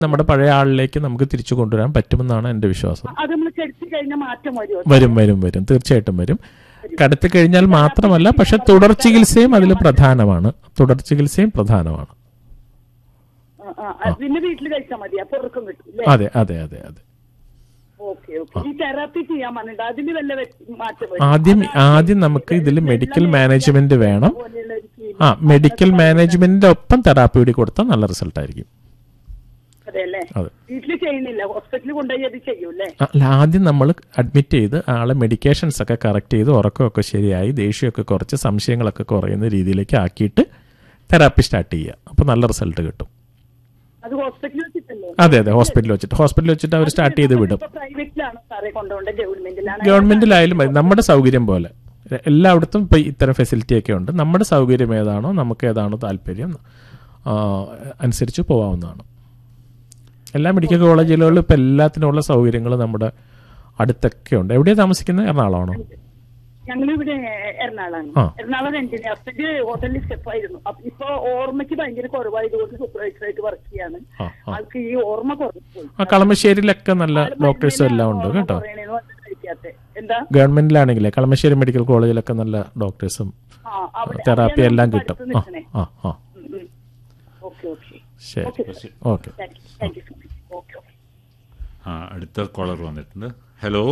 നമ്മുടെ പഴയ ആളിലേക്ക് നമുക്ക് തിരിച്ചു കൊണ്ടുവരാൻ പറ്റുമെന്നാണ് എൻ്റെ വിശ്വാസം അത് നമ്മൾ കെടുത്തി കഴിഞ്ഞാൽ മാറ്റം വരുമോ വരും വരും വരും തീർച്ചയായിട്ടും വരും കടത്തി കഴിഞ്ഞാൽ മാത്രമല്ല പക്ഷെ തുടർ ചികിത്സയും അതിൽ പ്രധാനമാണ് തുടർ ചികിത്സയും പ്രധാനമാണ് ആ, ആ, ആ, പിന്നെ വീട്ടിൽ കഴിച്ചാൽ മതി അപ്പൊ ഉറക്കം കിട്ടും അല്ലേ അതെ അതെ അതെ അതെ ഓക്കെ ഓക്കെ ഈ തെറാപ്പി ചെയ്യാൻ പറഞ്ഞിട്ട് അതിന് വല്ല വ്യത്യ- മാറ്റം വരും ആദ്യം ആദ്യം നമുക്ക് ഇതിൽ മെഡിക്കൽ മാനേജ്മെന്റ് വേണം പോലെയുള്ള ഒരു feel. ആ മെഡിക്കൽ മാനേജ്മെന്റിന്റെ ഒപ്പം തെറാപ്പി കൂടി കൊടുത്താൽ നല്ല റിസൾട്ട് ആയിരിക്കും അതെ അല്ലേ അതെ വീട്ടിൽ ചെയ്യുന്നില്ല ഹോസ്പിറ്റലിൽ കൊണ്ടുപോയി അത് ചെയ്യും അല്ലേ അല്ല ആദ്യം നമ്മൾ അഡ്മിറ്റ് ചെയ്ത് ആളെ മെഡിക്കേഷൻസ് ഒക്കെ കറക്റ്റ് ചെയ്ത് ഉറക്കമൊക്കെ ശരിയായി ദേഷ്യമൊക്കെ കുറച്ച് സംശയങ്ങളൊക്കെ കുറയുന്ന രീതിയിലേക്ക് ആക്കിയിട്ട് തെറാപ്പി സ്റ്റാർട്ട് ചെയ്യുക അപ്പോൾ നല്ല റിസൾട്ട് കിട്ടും അത് ഹോസ്പിറ്റലിൽ വെച്ചിട്ടല്ലേ അതെ അതെ ഹോസ്പിറ്റലിൽ വെച്ചിട്ട് ഹോസ്പിറ്റലിൽ വെച്ചിട്ട് അവർ സ്റ്റാർട്ട് ചെയ്ത് വിടും ഇപ്പൊ പ്രൈവറ്റിലാണ് സാറേ കൊണ്ടുപോകേണ്ടത് ഗവൺമെന്റിലാണ് ഗവൺമെന്റിലായാലും മതി നമ്മുടെ സൗകര്യം പോലെ എല്ലായിടത്തും ഇപ്പോൾ ഇത്തരം ഫെസിലിറ്റി ഒക്കെ ഉണ്ട് നമ്മുടെ സൗകര്യം ഏതാണോ നമുക്ക് ഏതാണോ താല്പര്യം ആ, അനുസരിച്ച് പോകാവുന്നതാണ് എല്ലാ മെഡിക്കൽ കോളേജുകളിലും ഇപ്പോൾ എല്ലാത്തിനുള്ള സൗകര്യങ്ങൾ നമ്മുടെ അടുത്തൊക്കെ ഉണ്ട് എവിടെയാണ് താമസിക്കുന്നത് എറണാകുളമാണോ ഞങ്ങളിവിടെ എറണാകുളമാണ് ആ. എറണാകുളം എഞ്ചിനീയർ ഹസ്ബൻഡ് ഹോട്ടലിൽ സ്റ്റെപ്പായിരുന്നു അപ്പൊ ഇപ്പൊ ഓർമ്മയ്ക്ക് ഭയങ്കര കുറവായതുകൊണ്ട് സൂപ്പർവൈസർ ആയിട്ട് വർക്ക് ചെയ്യാണ് ആ ആ ആൾക്ക് ഈ ഓർമ്മ കുറഞ്ഞു പോയി ആ കളമശ്ശേരിയിലൊക്കെ നല്ല ഡോക്ടേഴ്സും എല്ലാം ഉണ്ട് ഓർമ്മ കേട്ടോ കുറയണേന്ന് പറഞ്ഞിട്ട് കഴിക്കാത്തെ. എന്താ ഗവൺമെന്റിലാണെങ്കിലേ കളമശ്ശേരി മെഡിക്കൽ കോളേജിലൊക്കെ നല്ല ഡോക്ടേഴ്സും ആ അവിടെ തെറാപ്പി എല്ലാം അവിടെയാണ് കിട്ടും അടുത്ത് ആ നിൽക്കണേ. ആ ആ ഉം, ഉം. ഓക്കെ ഓക്കെ ശരി okay okay thank you thank you so much okay okay ആ അടുത്ത കോളർ വന്നിട്ടുണ്ട് ഹലോ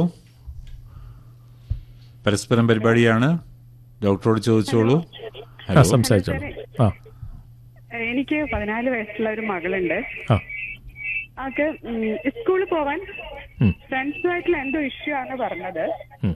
പരസ്പരം പരിപാടിയാണ് ഡോക്ടറോട് ചോദിച്ചോളൂ ആ ഹലോ സംസാരിച്ചോളൂ ആ എനിക്ക് പതിനാല് വയസ്സുള്ള ഒരു മകളുണ്ട് ആ ആൾക്ക് ഉം, സ്കൂളിൽ പോവാൻ ഉം, ഫ്രണ്ട്സുമായിട്ടുള്ള എന്തോ ഇഷ്യൂ ആണ് പറഞ്ഞത് ഉം.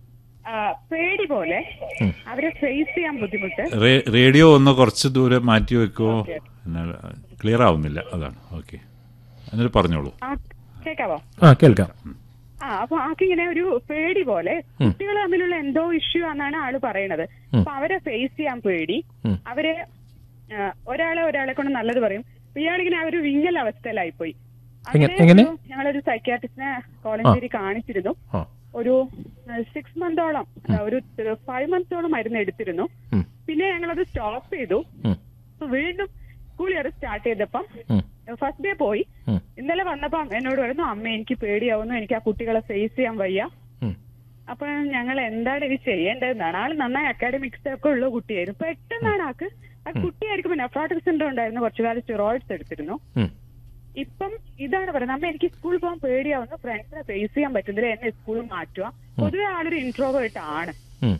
ആ, പേടി പോലെ ഉം. അവരെ ഫേസ് ചെയ്യാൻ ബുദ്ധിമുട്ട് റേ- റേഡിയോ ഒന്ന് കുറച്ച് ദൂരെ മാറ്റി വെക്കുമോ എന്നാൽ ക്ലിയർ ആവുന്നില്ല അതാണ് ഓക്കെ എന്നിട്ട് പറഞ്ഞോളൂ ആ കേക്കാവോ ആ കേൾക്കാം ആ അപ്പൊ ആക്കിങ്ങനെ ഒരു പേടി പോലെ കുട്ടികൾ തമ്മിലുള്ള എന്തോ ഇഷ്യൂ ആണെന്നാണ് ആള് പറയണത് അപ്പൊ അവരെ ഫേസ് ചെയ്യാൻ പേടി ഉം. അവരെ ആ, ഒരാളെ ഒരാളെ കൊണ്ട് നല്ലത് പറയും അപ്പൊ ഇയാളിങ്ങനെ ആ ഒരു വിങ്ങൽ അവസ്ഥയിലായി പോയി എങ്ങനെ- എങ്ങനെ? ഞങ്ങളൊരു സൈക്യാട്രിസ്റ്റിനെ കോളേജിൽ കാണിച്ചിരുന്നു ആ ഒരു സിക്സ് മന്തോളം അല്ല, ഒരു ഫൈവ് മന്തോളം മരുന്ന് എടുത്തിരുന്നു ഉം, പിന്നെ ഞങ്ങളത് സ്റ്റോപ്പ് ചെയ്തു ഉം, അപ്പൊ വീണ്ടും സ്കൂൾ ഇയർ സ്റ്റാർട്ട് ചെയ്തപ്പം ഉം, ഫസ്റ്റ് ഡേ പോയി ഉം, ഇന്നലെ വന്നപ്പം എന്നോട് പറഞ്ഞു അമ്മ എനിക്ക് പേടിയാവുന്നു എനിക്ക് ആ കുട്ടികളെ ഫേസ് ചെയ്യാൻ വയ്യ ഉം. അപ്പൊ ഞങ്ങൾ എന്താണ് ഇത് ചെയ്യേണ്ടതെന്നാണ് ആള് നന്നായി അക്കാഡമിക്സ് ഒക്കെ ഉള്ള കുട്ടിയായിരുന്നു പെട്ടെന്നാണ് ആൾക്ക് ആ കുട്ടിയായിരിക്കും നെഫ്രോട്ടിക് സിൻഡ്രോം ഉണ്ടായിരുന്നു കുറച്ചു കാലം സ്റ്റിറോയിഡ്സ് എടുത്തിരുന്നു ഉം. ഇപ്പം ഇതാണ് പറയുന്നത് അമ്മ എനിക്ക് സ്കൂളിൽ പോകാൻ പേടിയാവുന്നു ഫ്രണ്ട്സിനെ ഫേസ് ചെയ്യാൻ പറ്റുന്നില്ല എന്നെ സ്കൂളിൽ മാറ്റുക പൊതുവെ ആളൊരു ഇൻട്രോവേർട്ട് ആണ് ഉം.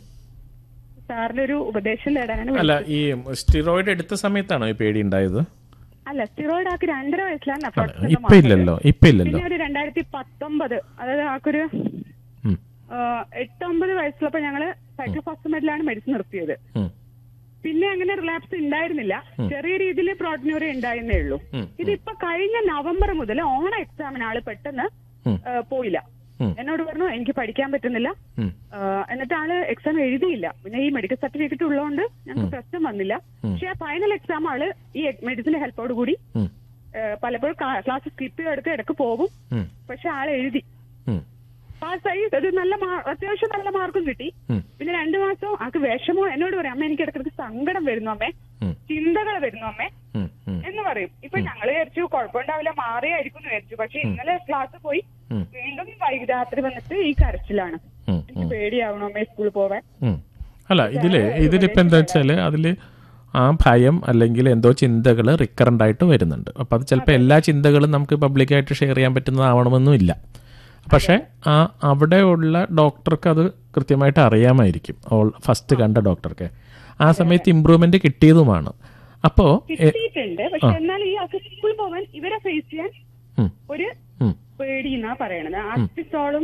സാറിന്റെ ഒരു ഉപദേശം തേടാനാണ് അല്ല വിളിച്ചത്. ഈ സ്റ്റിറോയിഡ് എടുത്ത സമയത്താണോ ഈ പേടി ഉണ്ടായത് അല്ല സ്റ്റിറോയിഡ് ആക്കി രണ്ടര വയസ്സിലാണ് അല്ല, nephrotic syndrome ഇപ്പൊ ഇല്ലല്ലോ ഇപ്പൊ ഇല്ലല്ലോ പിന്നെ ഒരു രണ്ടായിരത്തി പത്തൊമ്പത് അതായത് ആൾക്കൊരു ഉം, എട്ടൊമ്പത് വയസ്സുള്ളപ്പോ ഞങ്ങള് സൈക്ലോഫോസ്ഫമേറ്റിലാണ് മെഡിസിൻ നിർത്തിയത് ഉം, പിന്നെ അങ്ങനെ റിലാപ്സ് ഉണ്ടായിരുന്നില്ല ചെറിയ രീതിയിൽ പ്രോട്ടീനൂറി ഉണ്ടായിരുന്നേ ഉള്ളൂ ഉം, ഇതിപ്പോ കഴിഞ്ഞ നവംബർ മുതൽ ഓണ എക്സാമിന് ആള് പെട്ടെന്ന് ഉം. ആ, പോയില്ല ഉം. എന്നോട് പറഞ്ഞു എനിക്ക് പഠിക്കാൻ പറ്റുന്നില്ല ഉം, ആ, എന്നിട്ട് ആള് എക്സാം എഴുതിയില്ല പിന്നെ ഈ മെഡിക്കൽ സർട്ടിഫിക്കറ്റ് ഉള്ളതുകൊണ്ട് ഞങ്ങൾക്ക് പ്രശ്നം വന്നില്ല പക്ഷെ ഫൈനൽ എക്സാം ആള് ഈ മെഡിസിന്റെ ഹെൽപ്പോട് കൂടി ഉം, ആ, പലപ്പോഴും ക്ലാസ് സ്കിപ്പ് ചെയ്തെടുക്കുക ഇടക്ക് പോകും ഉം, പക്ഷെ ആള് എഴുതി ഉം, പാസ്സായി അത് നല്ല മാ- അത്യാവശ്യം നല്ല മാർക്കും കിട്ടി ഉം, പിന്നെ രണ്ടു മാസം ആൾക്ക് വിഷമോ എന്നോട് പറയാം അമ്മ എനിക്ക് ഇടയ്ക്കിടയ്ക്ക് സങ്കടം വരുന്നു അമ്മേ ഉം, ചിന്തകൾ വരുന്നു അമ്മേ ഉം, ഉം, എന്ന് പറയും ഇപ്പൊ ഞങ്ങള് വിചാരിച്ചു കുഴപ്പമുണ്ടാവില്ല മാറിയായിരിക്കും എന്ന് വിചാരിച്ചു പക്ഷെ ഇന്നലെ ക്ലാസ് പോയി ഉം. വീണ്ടും വൈകി രാത്രി വന്നിട്ട് ഈ കരച്ചിലാണ് ഉം, എനിക്ക് പേടിയാവണോ അമ്മേ സ്കൂളിൽ പോവാൻ ഉം. അല്ല ഇതില് ഇതിലിപ്പോ എന്താ വെച്ചാല് അതില് ആ ഭയം അല്ലെങ്കിൽ എന്തോ ചിന്തകൾ റിക്കറന്റ് ആയിട്ട് വരുന്നുണ്ട് അപ്പൊ അത് ചിലപ്പോൾ എല്ലാ ചിന്തകളും നമുക്ക് പബ്ലിക്കായിട്ട് ഷെയർ ചെയ്യാൻ പറ്റുന്നതാവണമെന്നും ഇല്ല പക്ഷെ ആ അവിടെയുള്ള ഡോക്ടർക്ക് അത് കൃത്യമായിട്ട് അറിയാമായിരിക്കും ഓൾ ഫസ്റ്റ് കണ്ട ഡോക്ടർക്ക് ആ സമയത്ത് ഇമ്പ്രൂവ്മെന്റ് കിട്ടിയതുമാണ് അപ്പോ എ- കിട്ടിയിട്ടുണ്ട് പക്ഷെ എന്നാൽ ഈ ആൾക്ക് സ്കൂളിൽ പോവാൻ ഇവരെ ഫേസ് ചെയ്യാൻ ഉം, ഒരു ഉം, പേടി എന്നാ പറയണത് ആർട്ടിസോളും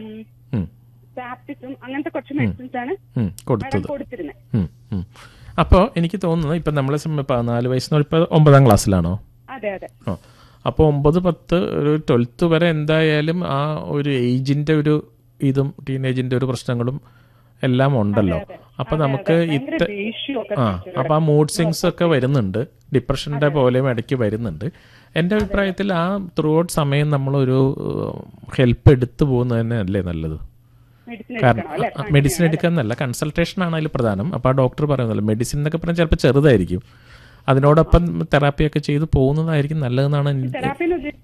ഉം, സാപ്റ്റിസും അങ്ങനത്തെ കുറച്ച് മെഡിസിൻസ് ആണ് ഉം, മാഡം കൊടുത്തത് കൊടുത്തിരുന്നത് ഉം, ഉം. അപ്പോൾ എനിക്ക് തോന്നുന്നത് ഇപ്പം നമ്മളെ സമയം പതിനാല് വയസ്സിന് ഇപ്പോൾ ഒമ്പതാം ക്ലാസ്സിലാണോ അതെ അതെ ആ അപ്പോൾ ഒമ്പത് പത്ത് ഒരു ട്വൽത്ത് വരെ എന്തായാലും ആ ഒരു ഏജിൻ്റെ ഒരു ഇതും ടീനേജിൻ്റെ ഒരു പ്രശ്നങ്ങളും എല്ലാം ഉണ്ടല്ലോ അപ്പോൾ നമുക്ക് ഭയങ്കര ഇത്ത ദേഷ്യമൊക്കെ ആ അപ്പോൾ ആ മൂഡ് സ്വിങ്സ് ഒക്കെ വരുന്നുണ്ട് ഡിപ്രഷൻ്റെ പോലെയും ഇടയ്ക്ക് വരുന്നുണ്ട് എൻ്റെ അഭിപ്രായത്തിൽ ആ ത്രൂ ഔട്ട് സമയം നമ്മളൊരു ഹെൽപ്പ് എടുത്തു പോകുന്നത് തന്നെ അല്ലേ നല്ലത് മെഡിസിൻ കാരണം എടുക്കണം അല്ലെ മെഡിസിൻ എടുക്കാന്നല്ല കൺസൾട്ടേഷൻ ആണ് അതിൽ പ്രധാനം അപ്പോൾ ആ ഡോക്ടർ പറയുന്നല്ലോ മെഡിസിൻ എന്നൊക്കെ പറഞ്ഞാൽ ചിലപ്പോൾ ചെറുതായിരിക്കും അതിനോടൊപ്പം തെറാപ്പിയൊക്കെ ചെയ്ത് പോകുന്നതായിരിക്കും നല്ലതെന്നാണ് എനിക്ക് തെറാപ്പിന്ന് ഉദ്ദേശിച്ചത്